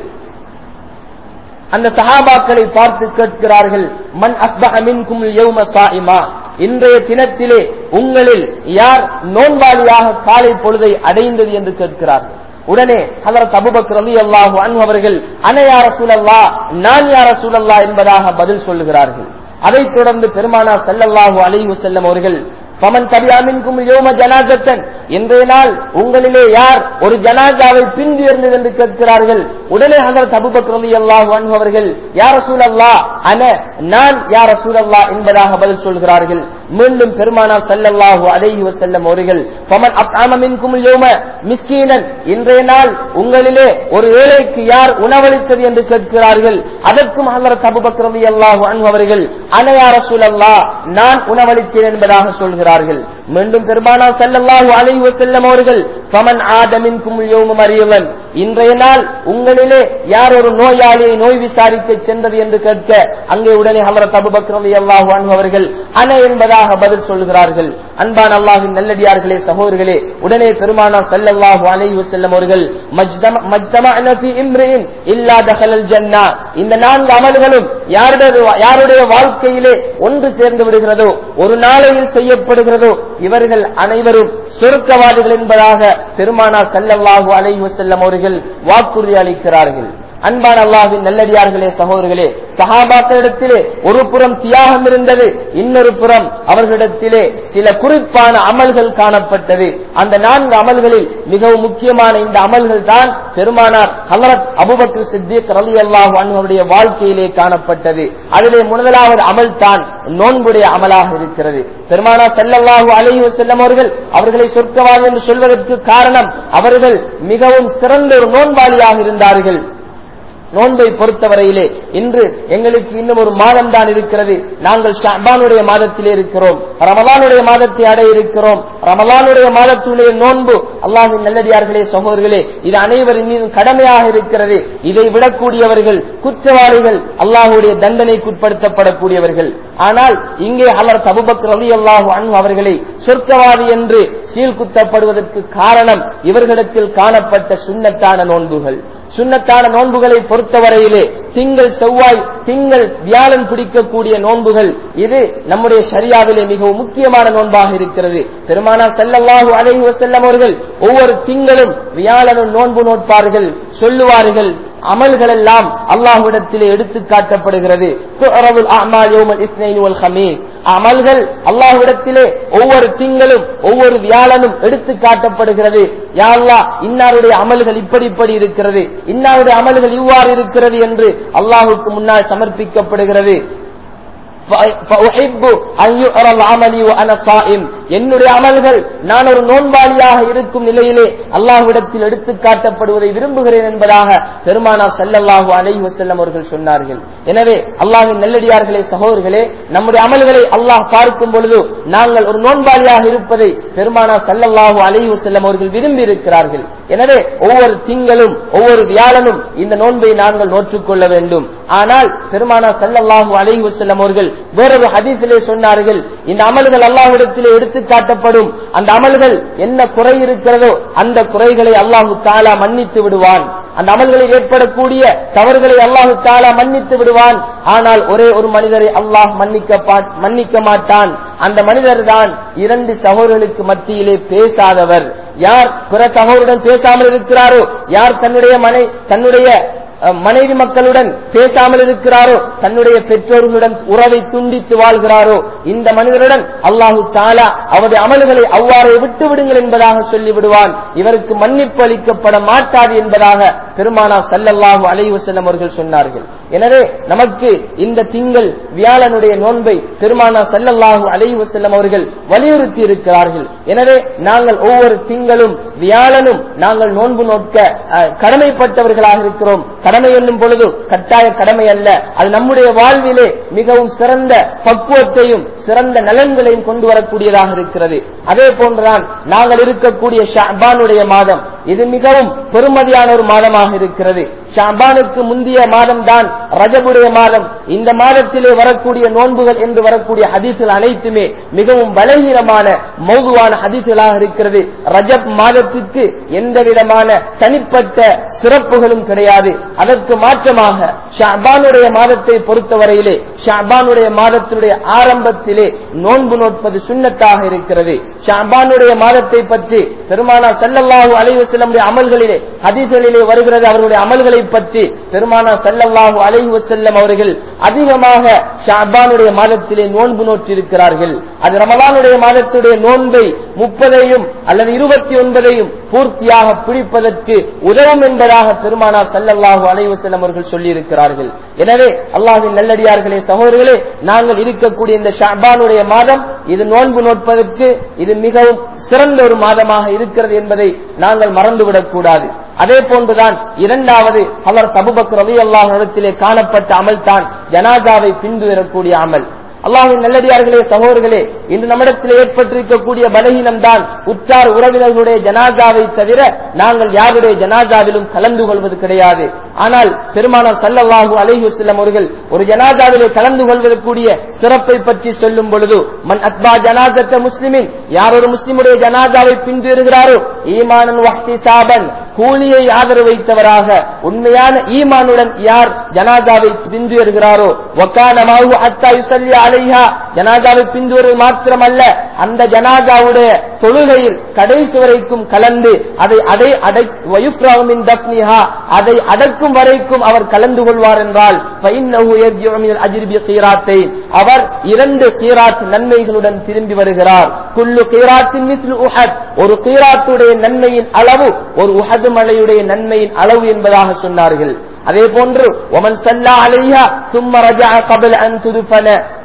அந்த சஹாபாக்களை பார்த்து கேட்கிறார்கள் மன் அஸ்பஹ மின்கும் யௌம சாயிமா இன்றைய தினத்திலே உங்களில் யார் நோன்பாளியாக காலை பொழுதை அடைந்தது என்று கேட்கிறார்கள் உடனே ஹலரத் அபுபக் ரலி அல்லாஹு அன்ஹு அவர்கள் அனையார சூழல்லா நான் யார சூழல்லா என்பதாக பதில் சொல்லுகிறார்கள் அதைத் தொடர்ந்து பெருமானா சல்லல்லாஹு அலைஹி வஸல்லம் அவர்கள் பமன் தபியாமின்கும் யோம ஜனாசத்தன் இன்றைய நாள் உங்களிலே யார் ஒரு ஜனாஜாவை பின்துயர்ந்தது என்று கேட்கிறார்கள் உடனே ஹசரத் அபுபக் ரலி அல்லாஹு அன்ஹு அவர்கள் யார சூழல்லா அன நான் யார சூழல்லா என்பதாக பதில் சொல்கிறார்கள் மீண்டும் பெருமானார் சல்லல்லாஹு அலைஹி வஸல்லம் அவர்கள் பமன் அப்ஆமமின்கும் யோம மிஸ்கீனன் இன்றைய நாள் உங்களிலே ஒரு ஏழைக்கு யார் உணவளித்தது என்று கேட்கிறார்கள் அதற்கும் ஹசரத் அபுபக் ரலி அல்லாஹு அன்ஹு அவர்கள் அன யார சூழல்லா நான் உணவளித்தேன் என்பதாக சொல்கிறார்கள் மீண்டும் பெருமானார் சல்லல்லாஹு அலைஹி வஸல்லம் அவர்கள் ஃபமன் ஆதமின்கும் யௌம மரியவன் இன்றைய நாள் உங்களிலே யார் ஒரு நோயாளியை நோய் விசாரிக்க சென்றது என்று கேட்க அங்கே உடனே ஹமரத் அபுபக்கர் ரலியல்லாஹு அன்ஹு அவர்கள் அன என்பதாக பதில் சொல்கிறார்கள் அன்பான் அல்லாஹின் நல்லடியார்களே சகோதரர்களே உடனே பெருமானார் ஸல்லல்லாஹு அலைஹி வஸல்லம் அவர்கள் மஜ்தம மஜ்தமஅன ஃபீ இம்ரின் இல்லா தஹலல் ஜன்னா இந்த நான்கு அமல்களும் யாருடைய யாருடைய வாழ்க்கையிலே ஒன்று சேர்ந்து விடுகிறதோ ஒரு நாளையில் செய்யப்படுகிறதோ இவர்கள் அனைவரும் சொர்க்கவாதிகள் என்பதாக பெருமானார் ஸல்லல்லாஹு அலைஹி வஸல்லம் அவர்கள் வாக்குறுதி அளிக்கிறார்கள் அன்பான அல்லாஹின் நல்லடியார்களே சகோதரர்களே சஹாபாக்களிடத்திலே ஒரு புறம் தியாகம் இருந்தது இன்னொரு புறம் அவர்களிடத்திலே சில குறிப்பான அமல்கள் காணப்பட்டது அந்த நான்கு அமல்களில் மிகவும் முக்கியமான இந்த அமல்கள் தான் பெருமானார் ஹலரத் அபுபக்ர் சித்திக் ரலி அல்லாஹு அவருடைய வாழ்க்கையிலே காணப்பட்டது அதிலே முதலாவது அமல் தான் நோன்புடைய அமலாக இருக்கிறது பெருமானார் செல்லல்லாஹு அலைஹி வஸல்லம் அவர்கள் அவர்களை சொர்க்கவாதி என்று சொல்வதற்கு காரணம் அவர்கள் மிகவும் சிறந்த ஒரு நோன்பாளியாக இருந்தார்கள் நோன்பை பொறுத்தவரையிலே இன்று எங்களுக்கு இன்னும் ஒரு மாதம் தான் இருக்கிறது நாங்கள் ஷாபானுடைய மாதத்திலே இருக்கிறோம் ரமலானுடைய மாதத்தை அடைய இருக்கிறோம் ரமலானுடைய மாதத்துடைய நோன்பு அல்லாஹின் நல்லடியார்களே சகோதரர்களே இது அனைவரின் மீதும் கடமையாக இருக்கிறது இதை விடக்கூடியவர்கள் குற்றவாளிகள் அல்லாஹுடைய தண்டனைக்குட்படுத்தப்படக்கூடியவர்கள் ஆனால் இங்கே அவர் தபுபக் ரலி அல்லாஹு அன்பு அவர்களை சொர்க்கவாதி என்று சீர்குத்தப்படுவதற்கு காரணம் இவர்களிடத்தில் காணப்பட்ட சுண்ணத்தான நோன்புகள் சுண்ணத்தான நோன்புகளை பொறுத்தவரையிலே திங்கள் செவ்வாய் திங்கள் வியாழன் பிடிக்கக்கூடிய நோன்புகள் இது நம்முடைய சரியாவிலே மிகவும் முக்கியமான நோன்பாக இருக்கிறது பெருமானார் செல்லவாகு அலைஹி வசல்லம் அவர்கள் ஒவ்வொரு திங்களும் வியாழனும் நோன்பு நோட்பார்கள் சொல்லுவார்கள் அமல்கள் எல்லாம் அல்லாஹ்விடத்திலே எடுத்து காட்டப்படுகிறது அமல்கள் அல்லாஹ்விடத்திலே ஒவ்வொரு திங்களும் ஒவ்வொரு வியாழனும் எடுத்து காட்டப்படுகிறது யாழ்லா இன்னாருடைய அமல்கள் இப்படி இப்படி இருக்கிறது இன்னாருடைய அமல்கள் இவ்வாறு இருக்கிறது என்று அல்லாஹுக்கு முன்னால் சமர்ப்பிக்கப்படுகிறது என்னுடைய அமல்கள் நான் ஒரு நோன்பாளியாக இருக்கும் நிலையிலே அல்லாஹ்விடத்தில் எடுத்து காட்டப்படுவதை விரும்புகிறேன் என்பதாக பெருமானார் ஸல்லல்லாஹு அலைஹி வஸல்லம் அவர்கள் சொன்னார்கள் எனவே அல்லாஹ்வின் நல்லடியார்களே சகோதரர்களே நம்முடைய அமல்களை அல்லாஹ் பார்க்கும் பொழுது நாங்கள் ஒரு நோன்பாளியாக இருப்பதை பெருமானார் ஸல்லல்லாஹு அலைஹி வஸல்லம் அவர்கள் விரும்பி இருக்கிறார்கள் எனவே ஒவ்வொரு திங்களும் ஒவ்வொரு வியாழனும் இந்த நோன்பை நாங்கள் நோற்றுக்கொள்ள வேண்டும் ஆனால் பெருமானார் ஸல்லல்லாஹு அலைஹி வஸல்லம் அவர்கள் வேறொரு ஹதீஸிலே சொன்னார்கள் இந்த அமல்கள் அல்லாஹ்விடத்திலே எடுத்து காட்டப்படும் அந்த அமல்கள் என்ன குறை இருக்கிறதோ அந்த குறைகளை அல்லாஹு தாலா மன்னித்து விடுவான் அந்த அமல்களில் ஏற்படக்கூடிய தவறுகளை அல்லாஹு தாலா மன்னித்து விடுவான் ஆனால் ஒரே ஒரு மனிதரை அல்லாஹ் மன்னிக்க பா- மன்னிக்க மாட்டான் அந்த மனிதர் தான் இரண்டு சகோதரர்களுக்கு மத்தியிலே பேசாதவர் யார் பிற சகோதரருடன் பேசாமல் இருக்கிறாரோ யார் தன்னுடைய மனை தன்னுடைய அஹ், மனைவி மக்களுடன் பேசாமல் இருக்கிறாரோ தன்னுடைய பெற்றோர்களுடன் உறவை துண்டித்து வாழ்கிறாரோ இந்த மனிதருடன் அல்லாஹு தாலா அவருடைய அமல்களை அவ்வாறே விட்டு விடுங்கள் என்பதாக சொல்லி விடுவான் இவருக்கு மன்னிப்பு அளிக்கப்பட மாட்டாது என்பதாக பெருமானா சல்லல்லாஹு அலைஹி வஸல்லம் அவர்கள் சொன்னார்கள் எனவே நமக்கு இந்த திங்கள் வியாழனுடைய நோன்பை பெருமானா சல்லல்லாஹு அலைஹி வஸல்லம் அவர்கள் வலியுறுத்தி இருக்கிறார்கள் எனவே நாங்கள் ஒவ்வொரு திங்களும் வியாழனும் நாங்கள் நோன்பு நோக்க அஹ், கடமைப்பட்டவர்களாக இருக்கிறோம் கடமை என்னும் பொழுது கட்டாய கடமை அல்ல அது நம்முடைய வாழ்விலே மிகவும் சிறந்த பக்குவத்தையும் சிறந்த நலன்களையும் கொண்டு வரக்கூடியதாக இருக்கிறது அதே போன்றுதான் நாங்கள் இருக்கக்கூடிய ஷாபானுடைய மாதம் இது மிகவும் பெருமதியான ஒரு மாதமாக இருக்கிறது ஷாபானுக்கு முந்தைய மாதம் தான் ரஜபுடைய மாதம் இந்த மாதத்திலே வரக்கூடிய நோன்புகள் என்று வரக்கூடிய ஹதீஸ்கள் அனைத்துமே மிகவும் பலகீனமான மௌதுவான ஹதீஸ்களாக இருக்கிறது ரஜப் மாதத்திற்கு எந்த விதமான தனிப்பட்ட சிறப்புகளும் கிடையாது அதற்கு மாற்றமாக ஷாபானுடைய மாதத்தை பொறுத்தவரையிலே ஷாபானுடைய மாதத்தினுடைய ஆரம்பத்திலே நோன்பு நோட்பது சுண்ணத்தாக இருக்கிறது ஷாபானுடைய மாதத்தை பற்றி பெருமானா ஸல்லல்லாஹு அலைஹி வஸல்லமுடைய அமல்களிலே ஹதீஸ்களிலே வருகிறது அவர்களுடைய அமல்களை பற்றி பெருமானா ஸல்லல்லாஹு அலைஹி வஸல்லம் அவர்கள் அதிகமாக ஷாபானுடைய மாதத்திலே நோன்பு நோற்றிருக்கிறார்கள் அது ரமலானுடைய மாதத்துடைய நோன்பை முப்பதையும் அல்லது இருபத்தி ஒன்பதையும் பூர்த்தியாக பிடிப்பதற்கு உதவும் என்பதாக பெருமானார் ஸல்லல்லாஹு அலைஹி வஸல்லம் அவர்கள் சொல்லியிருக்கிறார்கள் எனவே அல்லாஹ்வின் நல்லடியார்களே சகோதரர்களே நாங்கள் இருக்கக்கூடிய இந்த ஷாபானுடைய மாதம் இது நோன்பு நோட்பதற்கு இது மிகவும் சிறந்த ஒரு மாதமாக இருக்கிறது என்பதை நாங்கள் மறந்துவிடக் கூடாது அதே போன்றுதான் இரண்டாவது அவர் தபுபக் ரவி அல்லாஹ் இடத்திலே காணப்பட்ட அமல் தான் ஜனாதாவை பின்துயரக்கூடிய அமல் அல்லாஹின் நல்லடியார்களே சகோதரர்களே இன்று நம்மிடத்தில் ஏற்பட்டிருக்கக்கூடிய பலகீனம் தான் உற்றார் உறவினர்களுடைய ஜனாதாவை தவிர நாங்கள் யாருடைய ஜனாதாவிலும் கலந்து கொள்வது கிடையாது ஆனால் பெருமானார் சல்லல்லாஹு அலைஹி வஸல்லம் அவர்கள் ஒரு ஜனாதாவிலே கலந்து கொள்வதற்குரிய சிறப்பை பற்றி சொல்லும் பொழுது மன் அத்பா ஜனாதத்த முஸ்லிமின் யார் ஒரு முஸ்லிமுடைய ஜனாதாவை பின்துயருகிறாரோ ஈமானன் வஹ்தி சாபன் கூலியை ஆதரவு வைத்தவராக உண்மையான ஈமானுடன் யார் ஜனாதாவை பின்துயர்கிறாரோ வக்கானமாகு அத்தா யுசல்லி அலைஹா ஜனாதாவை பின்துயர்வது மாத்திரமல்ல அந்த ஜனாதாவுடைய தொழுகையில் கடைசி வரைக்கும் கலந்து அதை அடை அடை வயுப்ராமின் தப்னிஹா அதை அடக்கும் வரைக்கும் அவர் கலந்து கொள்வார் என்றால் ஃபைன்னஹு யர்ஜிஉ மினல் அஜ்ரி பி கீராத்தைன் அவர் இரண்டு கீராத் நன்மைகளுடன் திரும்பி வருகிறார் குல்லு கீராத்தின் மிஸ்லு உஹத் ஒரு கீராத்துடைய நன்மையின் அளவு ஒரு உஹது மலையுடைய நன்மையின் அளவு என்பதாக சொன்னார்கள் அதே போன்று ஒமன் சல்லா அலைஹா சும்ம ரஜா கபல் அன் துதுஃபன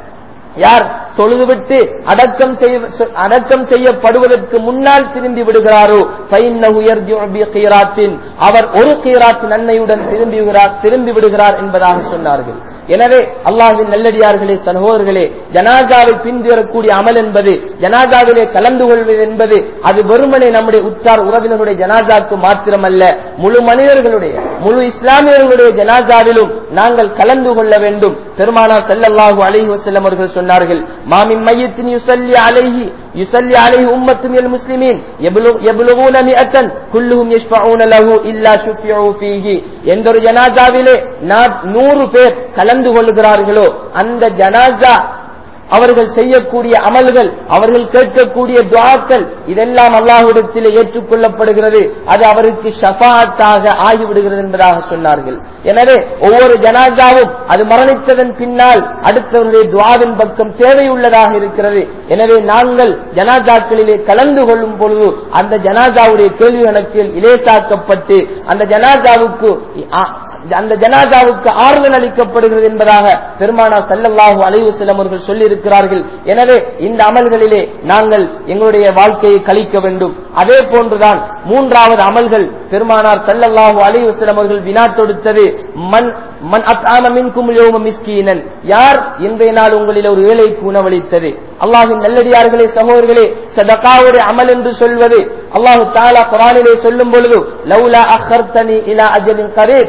யார் தொழுதுவிட்டு அடக்கம் செய்ய அடக்கம் செய்யப்படுவதற்கு முன்னால் திரும்பி விடுகிறாரோ ஃபைன்னஹு யர்ஜிஉ பி கீராத்தின் அவர் ஒரு கீராத் நன்மையுடன் திரும்பி விடுகிறார் திரும்பி விடுகிறார் என்பதாக சொன்னார்கள் எனவே அல்லாஹ்வின் நல்லடியார்களே சகோதரர்களே ஜனாதாவை பின்தொடரக்கூடிய அமல் என்பது ஜனாதாவிலே கலந்து கொள்வது என்பது அது வெறுமனே நம்முடைய உற்றார் உறவினர்களுடைய ஜனாதாக்கு மாத்திரமல்ல முழு மனிதர்களுடைய முழு இஸ்லாமியர்களுடைய ஜனாதாவிலும் நாங்கள் கலந்து கொள்ள வேண்டும் பெருமானா ஸல்லல்லாஹு அலைஹி வஸல்லம் அவர்கள் சொன்னார்கள் மாமின் மையத்தின் யுஸல்லி அலைஹி யுஸல்லி அலைஹி உம்மத்து மினல் முஸ்லிமீன் யப்லு- யப்லுகூன மிஅத்தன் குல்லுஹும் யஷ்ஃபஊன லஹு இல்லா ஷுஃபிஉ ஃபீஹி எந்த ஒரு ஜனாசாவிலே நா- நூறு பேர் கலந்து கொள்கிறார்களோ அந்த ஜனாசா அவர்கள் செய்யக்கூடிய அமல்கள் அவர்கள் கேட்கக்கூடிய துஆக்கள் இதெல்லாம் அல்லாஹ்விடத்திலே ஏற்றுக்கொள்ளப்படுகிறது அது அவருக்கு ஷஃபாத்தாக ஆகிவிடுகிறது என்பதாக சொன்னார்கள் எனவே ஒவ்வொரு ஜனாசாவும் அது மரணித்ததன் பின்னால் அடுத்தவருடைய துவாவின் பக்கம் தேவையுள்ளதாக இருக்கிறது எனவே நாங்கள் ஜனாசாக்களிலே கலந்து கொள்ளும் பொழுது அந்த ஜனாசாவுடைய கேள்வி கணக்கில் இலேசாக்கப்பட்டு அந்த ஜனாசாவுக்கு அ- அந்த ஜனாதாவுக்கு ஆறுதல் அளிக்கப்படுகிறது என்பதாக பெருமானா சல்லல்லாஹு அலைஹி வஸல்லம் அவர்கள் சொல்லி இருக்கிறார்கள் எனவே இந்த அமல்களிலே நாங்கள் எங்களுடைய வாழ்க்கையை கழிக்க வேண்டும் அதே போன்றுதான் மூன்றாவது அமல்கள் பெருமானார் சல்லல்லாஹு அலைஹி வஸல்லம் அவர்கள் வினா தொடுத்தது மன் மன் அத்ஆம மின்கும் யௌம மிஸ்கீனன் யார் இன்றைய நாள் உங்களில் ஒரு ஏழைக்கு உணவளித்தது அல்லாஹ்வின் நல்லடியார்களே சகோதரர்களே சதகாவுடைய அமல் என்று சொல்வது அல்லாஹு தஆலா குர்ஆனிலே சொல்லும் பொழுது லௌலா அஹர்தனி இலா அஜலின் கரீப்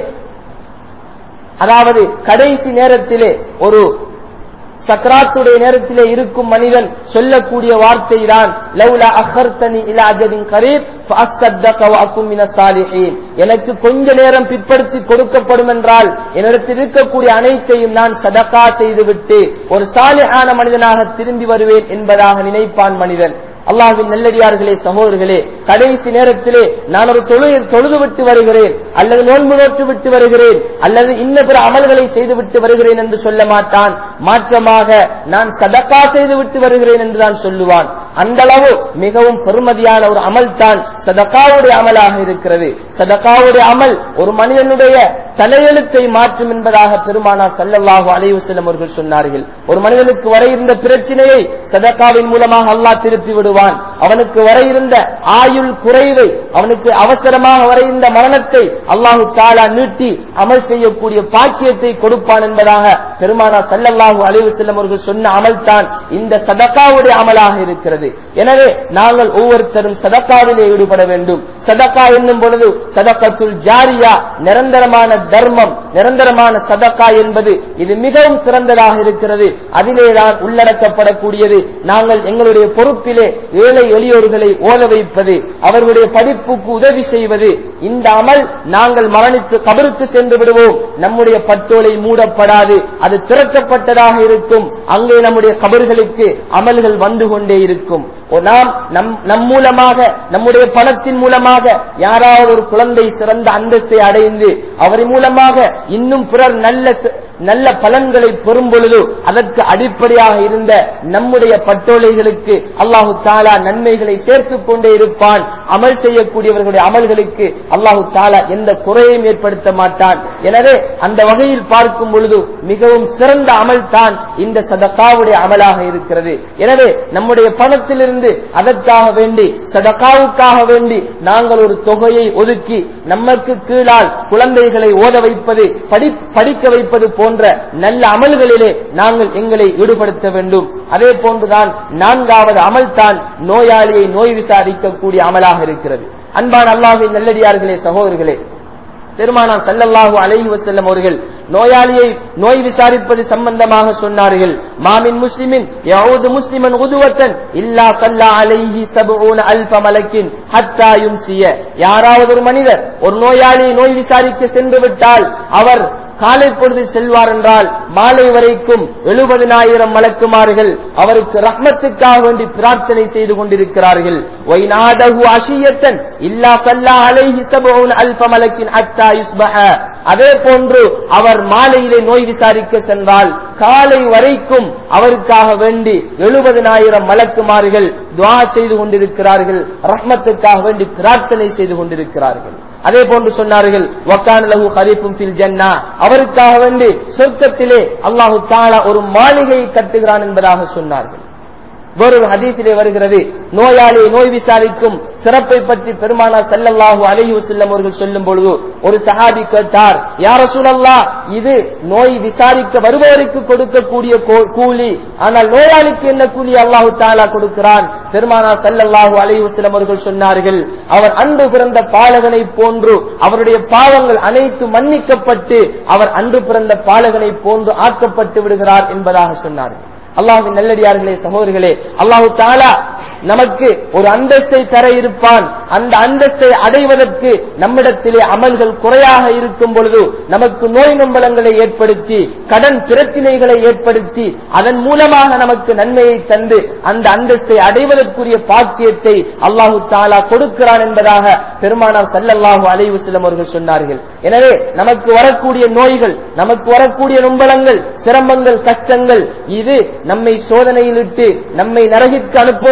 அதாவது கடைசி நேரத்திலே ஒரு சக்ராத்துடைய நேரத்திலே இருக்கும் மனிதன் சொல்லக்கூடிய வார்த்தை தான் லவ்லா அஹர்தனி இலா அஜலின் கரீப் ஃபஅஸ்ஸத்தக வ அகும் மினஸ் சாலிஹீன் எனக்கு கொஞ்ச நேரம் பிற்படுத்தி கொடுக்கப்படும் என்றால் என்னிடத்தில் இருக்கக்கூடிய அனைத்தையும் நான் சதகா செய்துவிட்டு ஒரு சாலிஹான மனிதனாக திரும்பி வருவேன் என்பதாக நினைப்பான் மனிதன் அல்லாஹ்வின் நல்லடியார்களே சகோதரர்களே கடைசி நேரத்திலே நான் ஒரு தொழு தொழுது விட்டு வருகிறேன் அல்லது நோன்பு நோற்று விட்டு வருகிறேன் அல்லது இன்ன பிற அமல்களை செய்து விட்டு வருகிறேன் என்று சொல்ல மாட்டான் மாற்றமாக நான் சதக்கா செய்து விட்டு வருகிறேன் என்று தான் சொல்லுவான் அந்த அளவு மிகவும் பெருமதியான ஒரு அமல் தான் சதக்காவுடைய அமலாக இருக்கிறது சதக்காவுடைய அமல் ஒரு மனிதனுடைய தலையெழுத்தை மாற்றும் என்பதாக பெருமானா சல்லல்லாஹு அலைஹி வஸல்லம் அவர்கள் சொன்னார்கள் ஒரு மனிதனுக்கு வர இருந்த பிரச்சனையை சதக்காவின் மூலமாக அல்லாஹ் திருப்பி விடுவான் அவனுக்கு வர இருந்த ஆயுள் குறைவை அவனுக்கு அவசரமாக வர இருந்த மரணத்தை அல்லாஹு தாலா நீட்டி அமல் செய்யக்கூடிய பாக்கியத்தை கொடுப்பான் என்பதாக பெருமானா சல்லல்லாஹு அலைஹி வஸல்லம் அவர்கள் சொன்ன அமல் தான் இந்த சதக்காவுடைய அமலாக இருக்கிறது எனவே நாங்கள் ஒவ்வொருத்தரும் சதக்காவிலே ஈடுபட வேண்டும் சதக்கா என்னும் பொழுது சதக்கத்துல் ஜாரியா நிரந்தரமான தர்மம் நிரந்தரமான சதக்கா என்பது இது மிகவும் சிறந்ததாக இருக்கிறது அதிலேதான் உள்ளடக்கப்படக்கூடியது நாங்கள் எங்களுடைய பொறுப்பிலே ஏழை எளியோர்களை ஓத வைப்பது அவர்களுடைய படிப்புக்கு உதவி செய்வது இந்த அமல் நாங்கள் மரணித்து கபருக்கு சென்று விடுவோம் நம்முடைய பட்டோலை மூடப்படாது அது திறக்கப்பட்டதாக இருக்கும் அங்கே நம்முடைய கபர்களுக்கு அமல்கள் வந்து கொண்டே இருக்கும் நாம் நம் நம் மூலமாக நம்முடைய பணத்தின் மூலமாக யாராவது ஒரு குழந்தை சிறந்த அந்தஸ்தை அடைந்து அவர் மூலமாக இன்னும் பிறர் நல்ல நல்ல பலன்களை பெறும் பொழுது அதற்கு அடிப்படையாக இருந்த நம்முடைய பட்டோலைகளுக்கு அல்லாஹு தாலா நன்மைகளை சேர்த்துக் கொண்டே இருப்பான் அமல் செய்யக்கூடியவர்களுடைய அமல்களுக்கு அல்லாஹு தாலா எந்த குறையும் ஏற்படுத்த மாட்டான் எனவே அந்த வகையில் பார்க்கும் பொழுது மிகவும் சிறந்த அமல் தான் இந்த சதக்காவுடைய அமலாக இருக்கிறது எனவே நம்முடைய பணத்திலிருந்து அதற்காக வேண்டி சதக்காவுக்காக வேண்டி நாங்கள் ஒரு தொகையை ஒதுக்கி நமக்கு கீழால் குழந்தைகளை ஓத வைப்பது படிக்க வைப்பது போன்ற நல்ல அமல்களிலே நாங்கள் எங்களை ஈடுபடுத்த வேண்டும் அதே போன்றுதான் நான்காவது அமல் தான் நோயாளியை நோய் விசாரிக்கக்கூடிய அமலாக இருக்கிறது அன்பான அல்லாஹின் நல்லடியார்களே சகோதரர்களே பெருமானார் சல்லல்லாஹு அலைஹி வஸல்லம் அவர்கள் நோயாளியை நோய் விசாரிப்பது சம்பந்தமாக சொன்னார்கள் மாமின் முஸ்லிமின் யஊது முஸ்லிமன் உதுவத்தன் இல்லா சல்லா அலைஹி சபூன அல்ஃப மலக்கின் ஹத்தா யும்சிய யாராவது ஒரு மனிதர் ஒரு நோயாளியை நோய் விசாரிக்க சென்று விட்டால் அவர் காலை பொழுதில் செல்வார் என்றால் மாலை வரைக்கும் எழுபதினாயிரம் மலக்குமார்கள் அவருக்கு ரஹ்மத்துக்காக வேண்டி பிரார்த்தனை செய்து கொண்டிருக்கிறார்கள் ஒய்நாதகு அஷியத்தன் இல்லா சல்லா அலைஹி சபூன் அல்ப மலக்கின் அத்தா யுஸ்பஹ அதே போன்று அவர் மாலையிலே நோய் விசாரிக்க சென்றால் காலை வரைக்கும் அவருக்காக வேண்டி எழுபதினாயிரம் மலக்குமார்கள் துவா செய்து கொண்டிருக்கிறார்கள் ரஹ்மத்துக்காக வேண்டி பிரார்த்தனை செய்து கொண்டிருக்கிறார்கள் அதே போன்று சொன்னார்கள் வக்கான லஹு ஹரீஃபும் ஃபில் ஜன்னா அவருக்காக வேண்டி சொர்க்கத்திலே அல்லாஹு தாலா ஒரு மாளிகையை கட்டுகிறான் என்பதாக சொன்னார்கள் வேறொரு ஹதீஸிலே வருகிறது நோயாளியை நோய் விசாரிக்கும் சிறப்பை பற்றி பெருமானா செல்லல்லாஹு அலைஹி வஸல்லம் அவர்கள் சொல்லும் பொழுது ஒரு சஹாபி கேட்டார் யார சூழல்லா இது நோய் விசாரிக்க வருபவருக்கு கொடுக்கக்கூடிய கூலி ஆனால் நோயாளிக்கு என்ன கூலி அல்லாஹு தாலா கொடுக்கிறான் பெருமானா செல்லல்லாஹு அலைஹி வஸல்லம் அவர்கள் சொன்னார்கள் அவர் அன்று பிறந்த பாலகனை போன்று அவருடைய பாவங்கள் அனைத்து மன்னிக்கப்பட்டு அவர் அன்று பிறந்த பாலகனை போன்று ஆக்கப்பட்டு விடுகிறார் என்பதாக சொன்னார்கள் அல்லாஹின் நல்லடியார்களே சகோதரர்களே அல்லாஹு தாலா நமக்கு ஒரு அந்தஸ்தை தர இருப்பான் அந்த அந்தஸ்தை அடைவதற்கு நம்மிடத்திலே அமல்கள் குறையாக இருக்கும் பொழுது நமக்கு நோய் நம்பலங்களை ஏற்படுத்தி கடன் பிரச்சினைகளை ஏற்படுத்தி அதன் மூலமாக நமக்கு நன்மையை தந்து அந்த அந்தஸ்தை அடைவதற்குரிய பாக்கியத்தை அல்லாஹு தாலா கொடுக்கிறான் என்பதாக பெருமானார் சல்லல்லாஹு அலைவு செல்லம் அவர்கள் சொன்னார்கள் எனவே நமக்கு வரக்கூடிய நோய்கள் நமக்கு வரக்கூடிய நொம்பலங்கள் சிரமங்கள் கஷ்டங்கள் இது நம்மை சோதனையிலிட்டு நம்மை நரகிற்கு அனுப்புவதற்கு அல்ல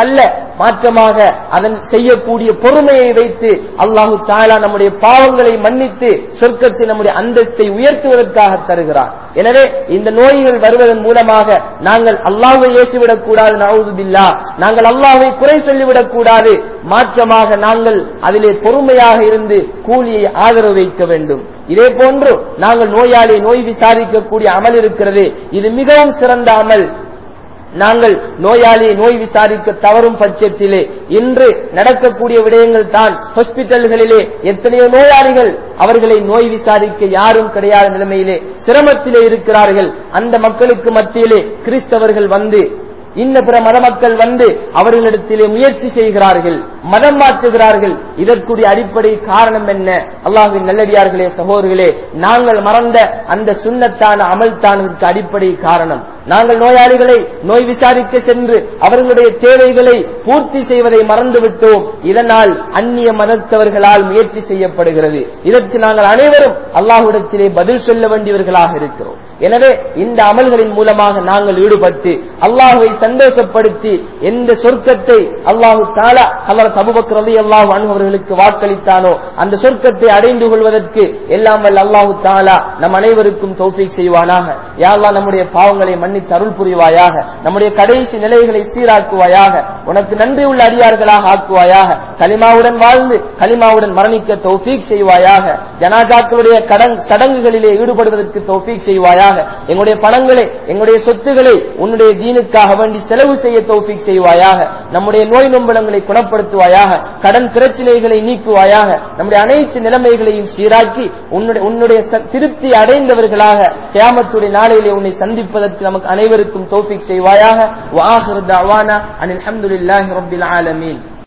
அல்ல மாற்றமாக அதன் செய்யக்கூடிய பொறுமையை வைத்து அல்லாஹு தாலா நம்முடைய பாவங்களை மன்னித்து சொர்க்கத்தை நம்முடைய அந்தஸ்தை உயர்த்துவதற்காக தருகிறார் எனவே இந்த நோய்கள் வருவதன் மூலமாக நாங்கள் அல்லாஹை ஏசிவிடக் கூடாது நவுதுபில்லா நாங்கள் அல்லாஹை குறை சொல்லிவிடக் கூடாது மாற்றமாக நாங்கள் அதிலே பொறுமையாக இருந்து கூலியை ஆதரவு வைக்க வேண்டும் இதே போன்று நாங்கள் நோயாளி நோய் விசாரிக்கக்கூடிய அமல் இருக்கிறது இது மிகவும் சிறந்த அமல் நாங்கள் நோயாளியை நோய் விசாரிக்க தவறும் பட்சத்திலே இன்று நடக்கக்கூடிய விடயங்கள் தான் ஹாஸ்பிட்டல்களிலே எத்தனையோ நோயாளிகள் அவர்களை நோய் விசாரிக்க யாரும் கிடையாத நிலைமையிலே சிரமத்திலே இருக்கிறார்கள் அந்த மக்களுக்கு மத்தியிலே கிறிஸ்தவர்கள் வந்து இன்ன பிற மத மக்கள் வந்து அவர்களிடத்திலே முயற்சி செய்கிறார்கள் மதம் மாற்றுகிறார்கள் இதற்குரிய அடிப்படை காரணம் என்ன அல்லாஹின் நல்லடியார்களே சகோதரர்களே நாங்கள் மறந்த அந்த சுண்ணத்தான அமல்தானதற்கு அடிப்படை காரணம் நாங்கள் நோயாளிகளை நோய் விசாரிக்க சென்று அவர்களுடைய தேவைகளை பூர்த்தி செய்வதை மறந்துவிட்டோம் இதனால் அந்நிய மதத்தவர்களால் முயற்சி செய்யப்படுகிறது இதற்கு நாங்கள் அனைவரும் அல்லாஹ்விடத்திலே பதில் சொல்ல வேண்டியவர்களாக இருக்கிறோம் எனவே இந்த அமல்களின் மூலமாக நாங்கள் ஈடுபட்டு அல்லாஹுவை சந்தோஷப்படுத்தி எந்த சொர்க்கத்தை அல்லாஹு தாலா அல்லது தபுபக் ரலி அல்லாஹு அவர்களுக்கு வாக்களித்தானோ அந்த சொர்க்கத்தை அடைந்து கொள்வதற்கு எல்லாம் வல்ல அல்லாஹு தாலா நம் அனைவருக்கும் தௌஃபீக் செய்வானாக யாழ்லா நம்முடைய பாவங்களை மன்னித்து அருள் புரிவாயாக நம்முடைய கடைசி நிலைகளை சீராக்குவாயாக உனக்கு நன்றி உள்ள அடியார்களாக ஆக்குவாயாக கலிமாவுடன் வாழ்ந்து கலிமாவுடன் மரணிக்க தௌஃபீக் செய்வாயாக ஜனாதாக்களுடைய கடன் சடங்குகளிலே ஈடுபடுவதற்கு தௌஃபீக் செய்வாயாக எங்களுடைய பணங்களை எங்களுடைய சொத்துக்களை உன்னுடைய தீனுக்காக வேண்டி செலவு செய்ய தௌஃபீக் செய்வாயாக நம்முடைய நோய் நொம்பலங்களை குணப்படுத்துவாயாக கடன் பிரச்சனைகளை நீக்குவாயாக நம்முடைய அனைத்து நிலைமைகளையும் சீராக்கி உன்னுடைய உன்னுடைய ச- திருப்தி அடைந்தவர்களாக கியாமத்துடைய நாளையிலே உன்னை சந்திப்பதற்கு நமக்கு அனைவருக்கும் தௌஃபீக் செய்வாயாக வாஹிர் தஅவானா அனில் ஹம்துலில்லாஹி ரப்பில் ஆலமீன்